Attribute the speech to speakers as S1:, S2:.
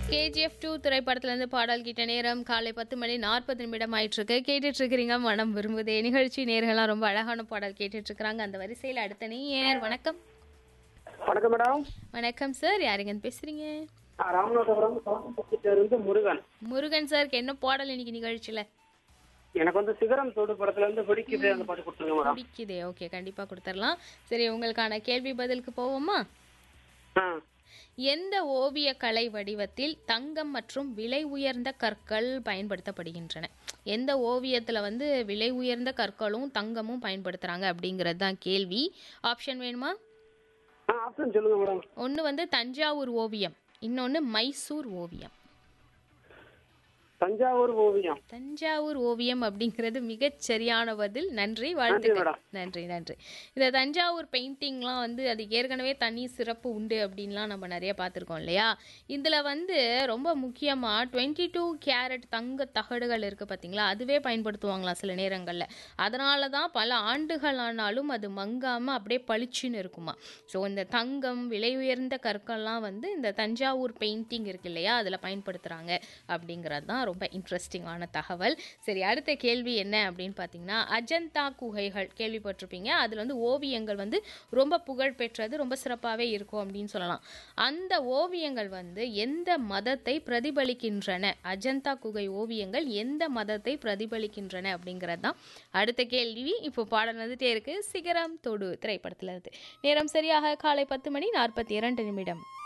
S1: KGF two திரைப்படத்திலிருந்து பாடல் கிட்ட நேரம் காலை பத்து மணி நாற்பது நிமிடம் ஆயிட்டு இருக்கு கேட்டுட்டு இருக்கிறீங்க மனம் விரும்புதே நிகழ்ச்சி நேர்கள்லாம் ரொம்ப அழகான பாடல் கேட்டுட்டு இருக்கிறாங்க அந்த வரிசையில் அடுத்த நேயர் வணக்கம்
S2: வணக்கம் மேடம்
S1: வணக்கம் சார் யாருங்கன்னு பேசுறீங்க
S2: ஆ, ராமநாதபுரம் இருந்து முருகன்
S1: முருகன் சாருக்கு என்ன பாடல் இன்னைக்கு நிகழ்ச்சியில
S2: எனக்கு வந்து சிகரம் தோடு படத்துல இருந்து பிடிக்குது அந்த பாட்டு கொடுத்துருங்க மேடம்
S1: பிடிக்குதே ஓகே கண்டிப்பா கொடுத்துடலாம் சரி உங்களுக்கான கேள்வி பதிலுக்கு போவோமா
S2: ஆ
S1: எந்த ஓவிய கலை வடிவத்தில் தங்கம் மற்றும் விலை உயர்ந்த கற்கள் பயன்படுத்தப்படுகின்றன எந்த ஓவியத்துல வந்து விலை உயர்ந்த கற்களும் தங்கமும் பயன்படுத்துறாங்க அப்படிங்கிறது தான் கேள்வி ஆப்ஷன் வேணுமா
S2: ஆ ஆப்ஷன் சொல்லுங்க மேடம்
S1: ஒன்று வந்து தஞ்சாவூர் ஓவியம் இன்னொன்று மைசூர் ஓவியம்
S2: தஞ்சாவூர் ஓவியம்
S1: தஞ்சாவூர் ஓவியம் அப்படிங்கிறது மிகச் சரியான பதில் நன்றி வாழ்த்துக்கள்
S2: மேடம்.
S1: நன்றி நன்றி இந்த தஞ்சாவூர் பெயிண்டிங்லாம் வந்து அது ஏற்கனவே தனி சிறப்பு உண்டு அப்படின்லாம் நம்ம நிறைய பார்த்துருக்கோம் இல்லையா இதில் வந்து ரொம்ப முக்கியமாக டுவெண்ட்டி டூ கேரட் தங்க தகடுகள் இருக்குது பார்த்தீங்களா அதுவே பயன்படுத்துவாங்களாம் சில நேரங்களில் அதனால தான் பல ஆண்டுகள் ஆனாலும் அது மங்காமல் அப்படியே பளிச்சுன்னு இருக்குமா ஸோ இந்த தங்கம் விலை உயர்ந்த கற்கள்லாம் வந்து இந்த தஞ்சாவூர் பெயிண்டிங் இருக்கு இல்லையா அதில் பயன்படுத்துகிறாங்க அப்படிங்கிறது தான் ரொம்ப இன்ட்ரெஸ்டிங்கான தகவல் சரி அடுத்த கேள்வி என்ன அப்படின்னு பார்த்தீங்கன்னா அஜந்தா குகைகள் கேள்விப்பட்டிருப்பீங்க அதில் வந்து ஓவியங்கள் வந்து ரொம்ப புகழ் பெற்றது ரொம்ப சிறப்பாகவே இருக்கும் அப்படின்னு சொல்லலாம் அந்த ஓவியங்கள் வந்து எந்த மதத்தை பிரதிபலிக்கின்றன அஜந்தா குகை ஓவியங்கள் எந்த மதத்தை பிரதிபலிக்கின்றன அப்படிங்கிறது தான் அடுத்த கேள்வி இப்போ பாடல் வந்துட்டே இருக்கு சிகரம் தொடு திரைப்படத்தில் இருந்து நேரம் சரியாக காலை பத்து மணி நாற்பத்தி இரண்டு நிமிடம்